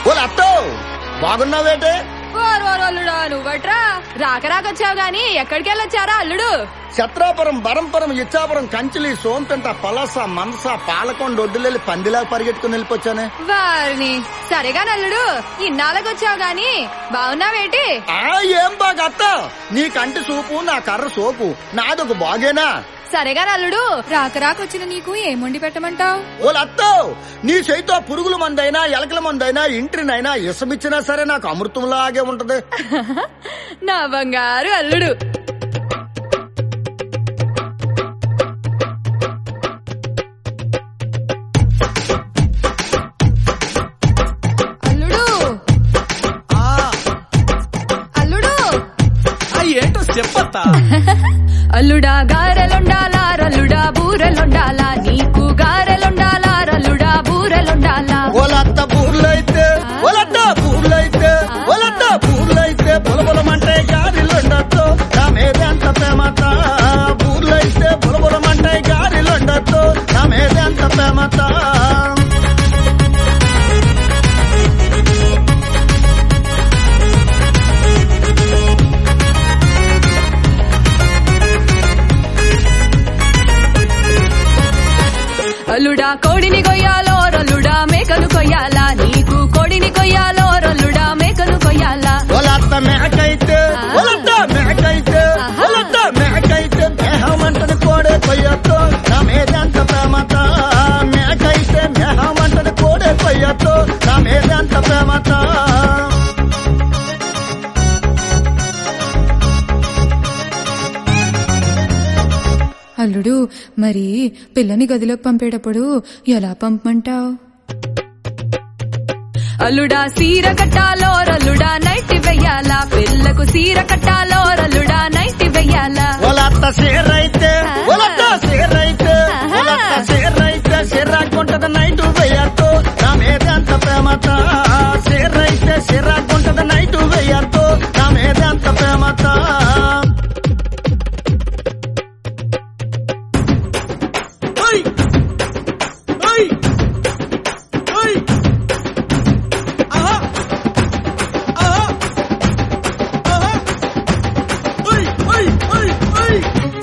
oh అత్తో బాగున్నావేటే or or అల్లుడా నువ్వట్రా రాక రాకొచ్చావు గాని ఎక్కడికి వెళ్ళొచ్చారా అల్లుడు చిత్రాపురం బరంపురం ఇచ్చాపురం కంచిలి సోంపెంట పలస మనస పాలకొండ ఒడ్డులెళ్ళి పందిలా పరిగెట్టుకుని వెళ్ళిపోచ్చానే వారిని సరేగా నల్లుడు ఇన్నాళ్ళకి వచ్చావు గాని బాగున్నావేటి ఆ ఏం బాగా అత్త నీ కంటి చూపు నా కర్ర సోపు నాదొక బాగేనా సరేగా నల్లుడు రాక రాకొచ్చిన నీకు ఏం వండి పెట్టమంటావు ఓ అత్తో నీ చేతితో పురుగుల మందైనా ఎలకల మందైనా ఇంటినైనా ఇసమిచ్చినా సరే నాకు అమృతంలాగే ఉంటది నా బంగారు అల్లుడు అల్లుడు అల్లుడు ఆ ఏంటో చెప్పత్తా అల్లుడా గారెలుండాలా రల్లుడా బూరెలుండాలా నీకు గారెలుండాలా రల్లుడా బూరెలుండాలా ఓలత్త బూర్లైతే ఓలత్త బూర్లైతే ఓలత్త బూర్లైతే బులబులమంటే గారిలుండొచ్చు నా మీద ఎంత ప్రేమత బూర్లైతే బులబులమంటే గారిలుండొచ్చు నా మీద ఎంత ప్రేమత అల్లుడా కోడిని కొయ్యాలో రల్లుడా మేకను కొయ్యాలా నీకు కోడిని కొయ్యాలో రల్లుడా మేకను కొయ్యాలా ఓలత్త మేకైతే ఓలత్త మేకైతే ఓలత్త మేకైతే మేహమంటని కోడే కొయ్యొచ్చు నా మీద ఎంత ప్రేమత మేకైతే మేహమంటని కోడే కొయ్యొచ్చు నా మీద ఎంత ప్రేమత అల్లుడు మరి పిల్లని గదిలోకి పంపేటప్పుడు ఎలా పంపమంటావు అల్లుడా సీర కట్టాలో రల్లుడా నైట్ వెయ్యాలా పిల్లకు సీర కట్టాలో రల్లుడా నైట్ వెయ్యాలా ఒలత్త సీరైతే ఒలత్త సీరైతే ఒలత్త సీరైతే సిరాకుంటది నైట్ వెయ్యత్తు నా మీద ఎంత ప్రేమత సీరైతే సిరాకుంటది నైట్ వెయ్యత్తు నా మీద ఎంత ప్రేమత ఓయ్ ఓయ్ ఓయ్ ఆహా ఆహా ఆహా ఓయ్ ఓయ్ ఓయ్ ఓయ్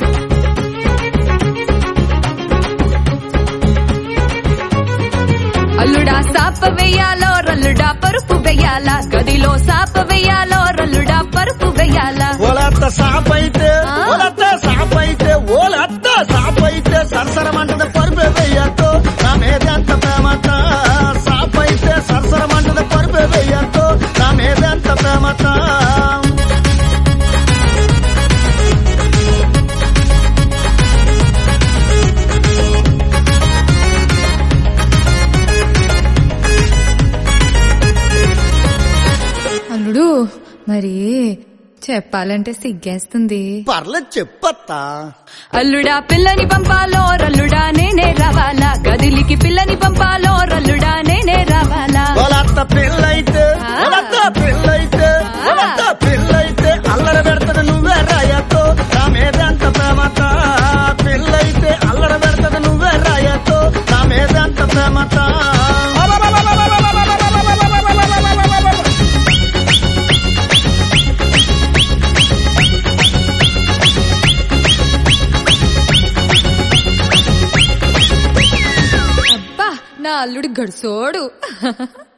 అల్లుడా సాప వెయ్యాలో రల్లుడా పరుపు వెయ్యాలా గదిలో సాప వెయ్యాలో రల్లుడా పరుపు వెయ్యాలా ఒలత్త సాపైతే ఒలత్త సాపైతే ఓలత్త సాపైతే సరసరమంటది పరుపు వెయ్యత్తు నా మీద ఎంత ప్రేమత సాపైతే సరసరమంటది పరుపు వెయ్యత్తు నా మీద ఎంత ప్రేమత అల్లుడు మరి చెప్పాలంటే సిగ్గేస్తుంది పర్లేదు చెప్పత్తా అల్లుడా పిల్లని పంపాలో రల్లుడా నేనే రావాలా గదిలికి పిల్లని పంపాలో రల్లుడా నేనే రావాలా ఒలత్త పిల్లైతే ఒలత్త పిల్లైతే ఒలత్త పిల్లైతే అల్లరి పెడతది నువ్వే రాయత్తో నా మీద ఎంత ప్రేమత పిల్లైతే అల్లరి పెడతది నువ్వే రాయత్తో నా మీద ఎంత ప్రేమత అబ్బా నా అల్లుడు గడుసోడు